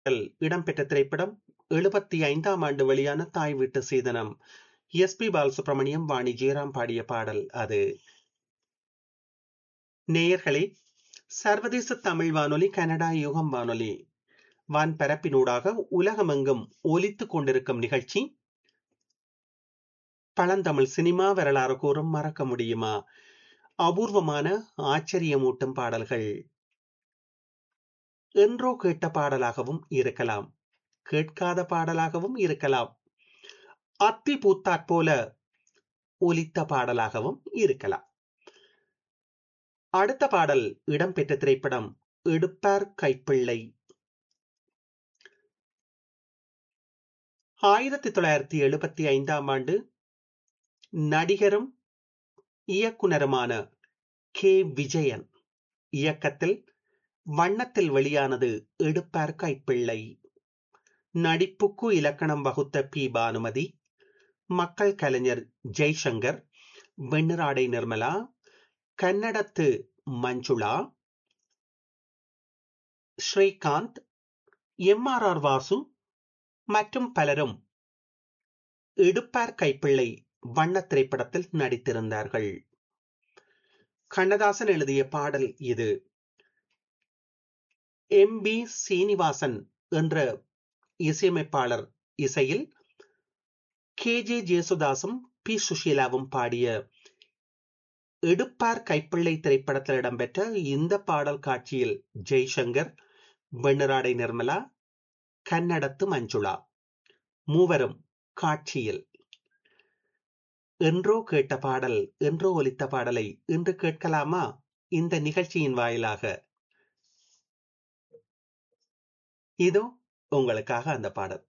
இடம்பெற்ற திரைப்படம் எழுபத்தி ஐந்தாம் ஆண்டு வெளியான தாய் வீட்டு சீதனம் எஸ் பி பாலசுப்ரமணியம் வாணி ஜெயராம் பாடிய பாடல் அது நேயர்களே சர்வதேச தமிழ் வானொலி கனடா யுகம் வானொலி வான் பரப்பினூடாக உலகமெங்கும் ஒலித்துக் கொண்டிருக்கும் நிகழ்ச்சி பழந்தமிழ் சினிமா வரலாறு கூறும் மறக்க முடியுமா அபூர்வமான ஆச்சரியமூட்டும் பாடல்கள் என்றோ கேட்ட பாடலாகவும் இருக்கலாம் கேட்காத பாடலாகவும் இருக்கலாம் அத்தி பூத்தாற் போல ஒலித்த பாடலாகவும் இருக்கலாம் அடுத்த பாடல் இடம்பெற்ற திரைப்படம் எடுப்பார் கைப்பிள்ளை ஆயிரத்தி தொள்ளாயிரத்தி எழுபத்தி ஐந்தாம் ஆண்டு நடிகரும் இயக்குனருமான கே விஜயன் இயக்கத்தில் வண்ணத்தில் வெளியானது எடுப்பார் கைப்பிள்ளை நடிப்புக்கு இலக்கணம் வகுத்த பி பானுமதி மக்கள் கலைஞர் ஜெய்சங்கர் வெண்ணிராடை நிர்மலா கன்னடத்து Manjula Srikanth M R R Vasu மற்றும் பலரும் எடுப்பார் கைப்பிள்ளை வண்ண திரைப்படத்தில் நடித்திருந்தார்கள் கண்ணதாசன் எழுதிய பாடல் இது எம் பி சீனிவாசன் என்ற இசையமைப்பாளர் இசையில் கே ஜே ஜேசுதாசும் பி சுஷீலாவும் பாடிய எடுப்பார் கைப்பிள்ளை திரைப்படத்தில் இடம்பெற்ற இந்த பாடல் காட்சியில் ஜெய்சங்கர் வெண்ணிராடை நிர்மலா கன்னடத்து மஞ்சுளா மூவரும் காட்சியில் என்றோ கேட்ட பாடல் என்றோ ஒலித்த பாடலை இன்று கேட்கலாமா இந்த நிகழ்ச்சியின் வாயிலாக இதோ உங்களுக்காக அந்த பாடல்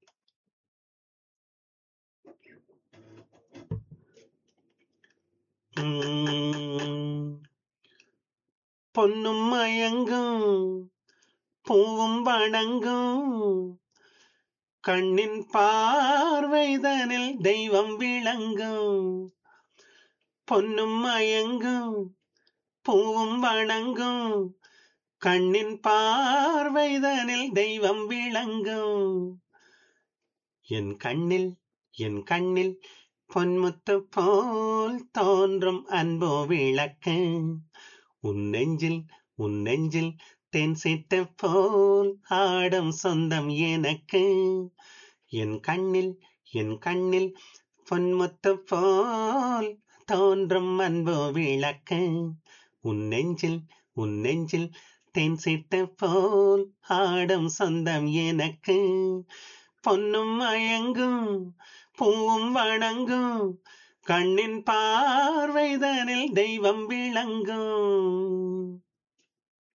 பொன்னும் மயங்கும் பூவும் வணங்கும் கண்ணின் பார்வைதனில் தெய்வம் விளங்கும் பொன்னும் மயங்கும் பூவும் வணங்கும் கண்ணின் பார்வைதனில் தெய்வம் விளங்கும் என் கண்ணில் என் கண்ணில் பொன்முத்து போல் தோன்றும் அன்போ விளக்கு உன் நெஞ்சில் உன் நெஞ்சில் தென் சிட்ட போல் ஆடும் சொந்தம் எனக்கு என் கண்ணில் என் கண்ணில் பொன்முத்து போல் தோன்றும் அன்போ விளக்கு உன் நெஞ்சில் உன் நெஞ்சில் தென் சிட்ட போல் ஆடும் சொந்தம் எனக்கு பொன்னும் மயங்கும் பூவும் வணங்கும் கண்ணின் பார்வைதனில் தெய்வம் விளங்கும்